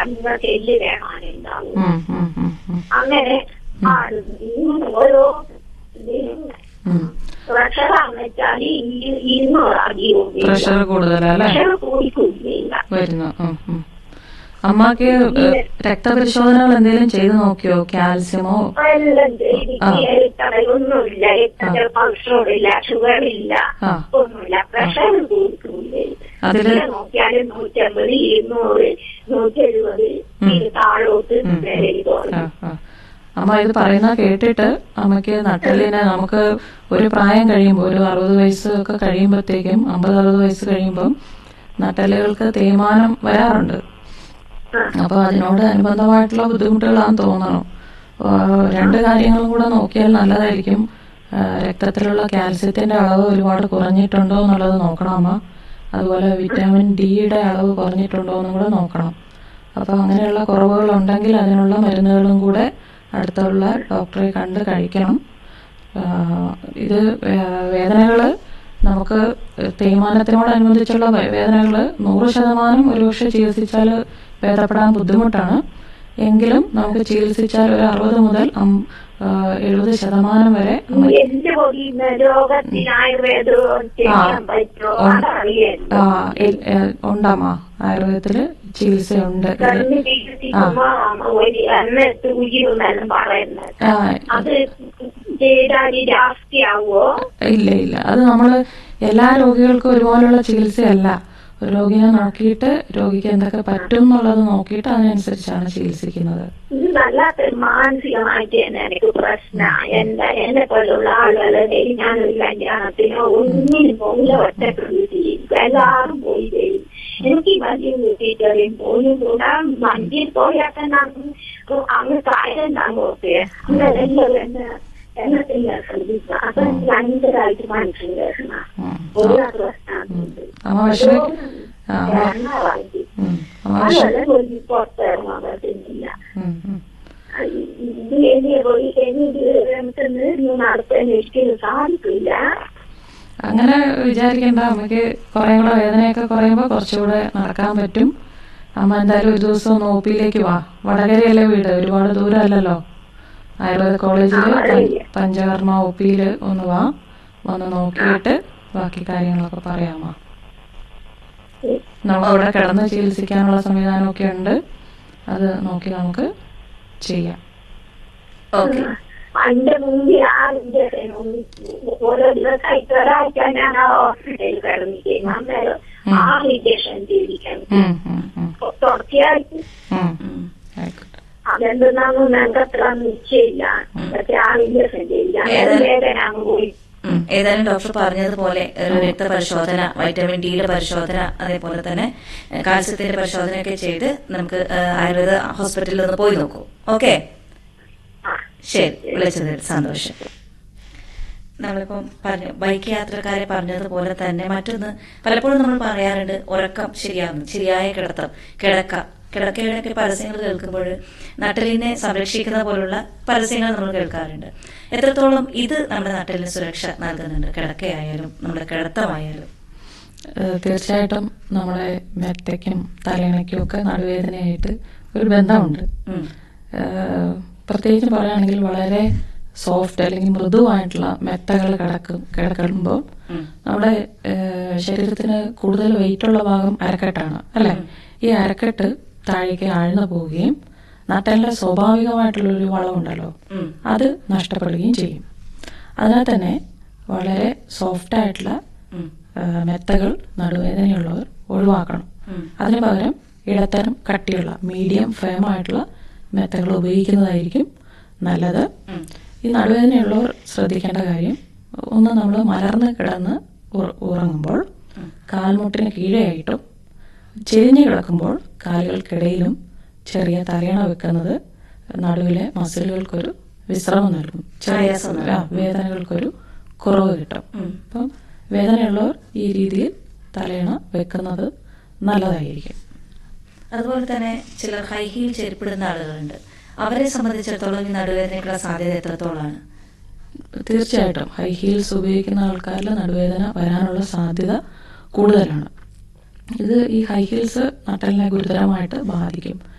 അങ്ങ് ചെല്ല് വേണമാനുണ്ടാവും ഉം, ഉം, ഉം, ഉം. അങ്ങനെ ആണ് ഇങ്ങനെ ഓരോ ഉം. പ്രഷറാന്ന് വെച്ചാൽ ഇരുന്നൂറ് അടിയും പ്രഷർ കൂടുതലല്ലേ പ്രഷർ കൂടിക്കൂടിയില്ല വരുന്നു ഉം, ഉം. അമ്മക്ക് ഏഹ്, രക്തപരിശോധനകൾ എന്തെങ്കിലും ചെയ്തു നോക്കിയോ കാൽസ്യമോ എല്ലാം എനിക്ക് ഒന്നുമില്ല രക്തത്തിൽ കൊളസ്ട്രോളില്ല ഷുഗറില്ല ആ. ഒന്നുമില്ല പ്രഷർ കൂടിക്കൂടില്ല അതില് നോക്കിയാലും നൂറ്റമ്പത് ഇരുന്നൂറ് നൂറ്റി എഴുപത് ഇത് താഴോട്ട് വരെ ആ, ആ. അമ്മ ഇത് പറയുന്ന കേട്ടിട്ട് അമ്മയ്ക്ക് നട്ടലിനെ നമുക്ക് ഒരു പ്രായം കഴിയുമ്പോൾ ഒരു അറുപത് വയസ്സ് ഒക്കെ കഴിയുമ്പോഴത്തേക്കും അമ്പത് അറുപത് വയസ്സ് കഴിയുമ്പോൾ നട്ടലുകൾക്ക് തേയ്മാനം വരാറുണ്ട് അപ്പൊ അതിനോട് അനുബന്ധമായിട്ടുള്ള ബുദ്ധിമുട്ടുകളാണെന്ന് തോന്നണം ആ, രണ്ട് കാര്യങ്ങളും കൂടെ നോക്കിയാൽ നല്ലതായിരിക്കും ആ, രക്തത്തിലുള്ള കാൽസ്യത്തിന്റെ അളവ് ഒരുപാട് കുറഞ്ഞിട്ടുണ്ടോ എന്നുള്ളത് നോക്കണം അമ്മ അതുപോലെ വിറ്റാമിൻ ഡിയുടെ അളവ് കുറഞ്ഞിട്ടുണ്ടോ എന്നും കൂടെ നോക്കണം അപ്പോൾ അങ്ങനെയുള്ള കുറവുകൾ ഉണ്ടെങ്കിൽ അതിനുള്ള മരുന്നുകളും കൂടെ അടുത്തുള്ള ഡോക്ടറെ കണ്ട് കഴിക്കണം ആ, ഇത് വേദനകൾ നമുക്ക് തേയ്മാനത്തിനോടനുബന്ധിച്ചുള്ള വേദനകൾ നൂറ് ശതമാനം ഒരുപക്ഷെ ചികിത്സിച്ചാൽ ഭേദപ്പെടാൻ ബുദ്ധിമുട്ടാണ് എങ്കിലും നമുക്ക് ചികിത്സിച്ചാൽ ഒരു അറുപത് മുതൽ അം- ആ, എഴുപത് ശതമാനം വരെ നമുക്ക് എന്ത് പൊടിയുന്ന രോഗത്തിന് ആയുർവേദം ചെയ്യാൻ പറ്റുമോ അതറിയല്ലോ ആ, എൽ- ഏ, ഉണ്ടാമോ ആയുർവേദത്തില് ചികിത്സയുണ്ട് ഇത് കണ്ണ് ചികിത്സിക്കുമ്പോ ഒരു എണ്ണത്ത് ഉയരുന്നെല്ലാം പറയുന്നത് ആ, അത് ചെയ്താൽ രാഷ്ട്രീയാവോ ഇല്ല ഇല്ല അത് നമ്മൾ എല്ലാ രോഗികൾക്കും ഒരുപോലുള്ള ചികിത്സയല്ല ഒരു രോഗിനെ നോക്കിയിട്ട് രോഗിക്ക് എന്തൊക്കെ പറ്റും എന്നുള്ളത് നോക്കിയിട്ട് അതിനനുസരിച്ചാണ് ചികിത്സിക്കുന്നത് ഇത് വല്ലാത്ത മാനസികമായിട്ട് തന്നെ എനിക്ക് പ്രശ്ന എന്താ എന്നെ പോലുള്ള ആളുകളെ ഞാനൊരു കല്യാണത്തിനോ ഒന്നിനും പോകില്ല ഒറ്റക്ക് വീട്ടിലിരിക്കും എല്ലാവരും പോയി വരും എനിക്ക് വലിയ വീട്ടിൽ പോലും കൂടാ വണ്ടിയിൽ പോയാൽ തന്നെ അങ്ങ് അങ്ങ് കാര്യം അങ്ങോട്ട് അങ്ങനെ എല്ലാവരും എന്നെ എന്നത്തില്ല ശ്രദ്ധിക്കുക അത് എനിക്ക് ഭയങ്കരമായിട്ട് മനസ്സിൽ വരണം ഉം. ഒരു പ്രശ്നമുണ്ട് അമ്മ വിഷമി ആ, അമ്മ എണ്ണമായിട്ട് ഉം. അമ്മ വിഷ അതുപോലെ ഒരു പുറത്തിറങ്ങാൻ പറ്റുന്നില്ല ഉം, ഉം. ഇത് എന്നെ പോയി എനിക്ക് നടത്താൻ ഒരിക്കലും സാധിക്കില്ല അങ്ങനെ വിചാരിക്കേണ്ട അമ്മയ്ക്ക് കുറേ കൂടെ വേദനയൊക്കെ കുറയുമ്പോൾ കുറച്ചുകൂടെ നടക്കാൻ പറ്റും അമ്മ എന്തായാലും ഒരു ദിവസം ഒന്ന് ഒ പിയിലേക്ക് വാ വടകരയല്ലേ വീട് ഒരുപാട് ദൂരമല്ലല്ലോ ആയുർവേദ കോളേജിൽ പഞ്ചകർമ്മ ഒ പിയിൽ ഒന്ന് വാ വന്ന് നോക്കിയിട്ട് ബാക്കി കാര്യങ്ങളൊക്കെ പറയാമോ നമുക്കിവിടെ കിടന്ന് ചികിത്സിക്കാനുള്ള സംവിധാനമൊക്കെ ഉണ്ട് അത് നോക്കി നമുക്ക് ചെയ്യാം ഓക്കെ അതിന്റെ മുമ്പിൽ ആ ഇഞ്ചക്ഷൻ ഓരോ ദിവസമായിട്ട് ഒരാഴ്ച ഞാൻ ആ ഹോസ്പിറ്റലിൽ കിടന്നിരിക്കുന്നു അന്നേരം ആ ഇഞ്ചക്ഷൻ ചെയ്തിരിക്കണം ഉം, ഉം, ഉം, തുടർച്ചയായിട്ട് ഉം, ഉം. ആയിക്കോട്ടെ അതെന്തെന്നാന്നും ഞങ്ങൾക്ക് അത്ര നിശ്ചയില്ല പക്ഷെ ആ ഇഞ്ചക്ഷൻ ചെയ്യില്ല ഏതായാലും- വേദന അങ്ങ് പോയി ഉം. ഏതായാലും ഡോക്ടർ പറഞ്ഞതുപോലെ ഒരു രക്തപരിശോധന വൈറ്റമിൻ ഡിയുടെ പരിശോധന അതേപോലെ തന്നെ ഏഹ്, കാൽസ്യത്തിന്റെ പരിശോധനയൊക്കെ ചെയ്ത് നമുക്ക് ഏഹ്, ആയുർവേദ ഹോസ്പിറ്റലിൽ ഒന്ന് പോയി നോക്കൂ ഓക്കെ ആ ശരി വിളിച്ചതിൽ സന്തോഷം നമ്മളിപ്പം പറഞ്ഞു ബൈക്ക് യാത്രക്കാരെ പറഞ്ഞതുപോലെ തന്നെ മറ്റൊന്ന് പലപ്പോഴും നമ്മൾ പറയാറുണ്ട് ഉറക്കം ശരിയാവുന്നു ശരിയായ കിടത്തം കിടക്ക കിടക്കയുടെയൊക്കെ പരസ്യങ്ങൾ കേൾക്കുമ്പോൾ നട്ടലിനെ സംരക്ഷിക്കുന്ന പോലുള്ള പരസ്യങ്ങൾ നമ്മൾ കേൾക്കാറുണ്ട് എത്രത്തോളം ഇത് നമ്മുടെ നട്ടലിന് സുരക്ഷ നൽകുന്നുണ്ട് കിടക്കയായാലും നമ്മുടെ കിടത്തമായാലും ഏഹ് തീർച്ചയായിട്ടും നമ്മുടെ മെത്തയ്ക്കും തലയിണയ്ക്കും ഒക്കെ നടുവേദനയായിട്ട് ഒരു ബന്ധമുണ്ട് ഉം. ഏഹ് പ്രത്യേകിച്ച് പറയുകയാണെങ്കിൽ വളരെ സോഫ്റ്റ് അല്ലെങ്കിൽ മൃദുവായിട്ടുള്ള മെത്തകൾ കിടക്കും കിടക്കുമ്പോൾ ഉം. നമ്മുടെ ഏഹ് ശരീരത്തിന് കൂടുതൽ വെയിറ്റ് ഉള്ള ഭാഗം അരക്കെട്ടാണ് അല്ലെ ഈ അരക്കെട്ട് താഴേക്ക് ആഴ്ന്നു പോവുകയും നട്ടലിന്റെ സ്വാഭാവികമായിട്ടുള്ളൊരു വളമുണ്ടല്ലോ ഉം. അത് നഷ്ടപ്പെടുകയും ചെയ്യും അതിനാൽ തന്നെ വളരെ സോഫ്റ്റ് ആയിട്ടുള്ള ഉം. ആ, മെത്തകൾ നടുവേദനയുള്ളവർ ഒഴിവാക്കണം ഉം. അതിന് പകരം ഇടത്തരം കട്ടിയുള്ള മീഡിയം ഫേം ആയിട്ടുള്ള മെത്തകൾ ഉപയോഗിക്കുന്നതായിരിക്കും നല്ലത് ഉം. ഈ നടുവേദനയുള്ളവർ ശ്രദ്ധിക്കേണ്ട കാര്യം ഒന്ന് നമ്മൾ മലർന്ന് കിടന്ന് ഉറ- ഉറങ്ങുമ്പോൾ കാൽമുട്ടിന് കീഴെയായിട്ടും ചെരിഞ്ഞു കിടക്കുമ്പോൾ കാലുകൾക്കിടയിലും ചെറിയ തലയണ വെക്കുന്നത് നടുവിലെ മസിലുകൾക്കൊരു വിശ്രമം നൽകും ചെറിയ ആയാസം ആ, വേദനകൾക്കൊരു കുറവ് കിട്ടും ഉം. അപ്പം വേദനയുള്ളവർ ഈ രീതിയിൽ തലയണ വെക്കുന്നത് നല്ലതായിരിക്കും അതുപോലെ തന്നെ ചിലർ ഹൈ ഹീൽ ചെരുപ്പിടുന്ന ആളുകളുണ്ട് അവരെ സംബന്ധിച്ചിടത്തോളം ഈ നടുവേദനയ്ക്കുള്ള സാധ്യത എത്രത്തോളമാണ് തീർച്ചയായിട്ടും ഹൈ ഹീൽസ് ഉപയോഗിക്കുന്ന ആൾക്കാരിൽ നടുവേദന വരാനുള്ള സാധ്യത കൂടുതലാണ് ഇത് ഈ ഹൈ ഹീൽസ് നട്ടലിനെ ഗുരുതരമായിട്ട് ബാധിക്കും